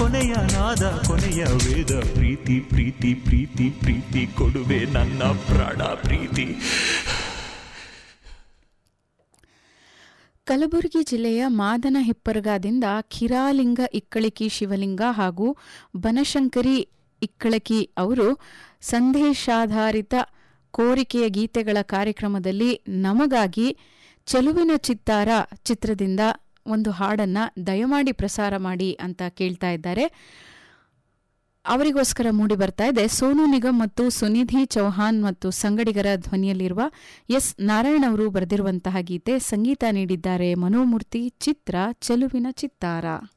ಕೊನೆಯ ನಾದ ಕೊನೆಯ ವೇದ ಪ್ರೀತಿ ಪ್ರೀತಿ ಪ್ರೀತಿ ಪ್ರೀತಿ ಕೊಡುವೆ ನನ್ನ ಪ್ರಾಣ ಪ್ರೀತಿ ಕಲಬುರಗಿ ಜಿಲ್ಲೆಯ ಮಾದನ ಹಿಪ್ಪರಗಾದಿಂದ ಖಿರಾಲಿಂಗ ಇಕ್ಕಳಿಕಿ ಶಿವಲಿಂಗ ಹಾಗೂ ಬನಶಂಕರಿ ಇಕ್ಕಳಕಿ ಅವರು ಸಂದೇಶಾಧಾರಿತ ಕೋರಿಕೆಯ ಗೀತೆಗಳ ಕಾರ್ಯಕ್ರಮದಲ್ಲಿ ನಮಗಾಗಿ ಚೆಲುವಿನ ಚಿತ್ತಾರ ಚಿತ್ರದಿಂದ ಒಂದು ಹಾಡನ್ನ ದಯಮಾಡಿ ಪ್ರಸಾರ ಮಾಡಿ ಅಂತ ಕೇಳ್ತಾ ಇದ್ದಾರೆ ಅವರಿಗೋಸ್ಕರ ಮೂಡಿ ಬರ್ತಾ ಇದೆ ಸೋನು ನಿಗಮ್ ಮತ್ತು ಸುನಿಧಿ ಚೌಹಾನ್ ಮತ್ತು ಸಂಗಡಿಗರ ಧ್ವನಿಯಲ್ಲಿರುವ ಎಸ್ ನಾರಾಯಣ್ ಅವರು ಬರೆದಿರುವಂತಹ ಗೀತೆ ಸಂಗೀತ ನೀಡಿದ್ದಾರೆ ಮನೋಮೂರ್ತಿ ಚಿತ್ರ ಚೆಲುವಿನ ಚಿತ್ತಾರ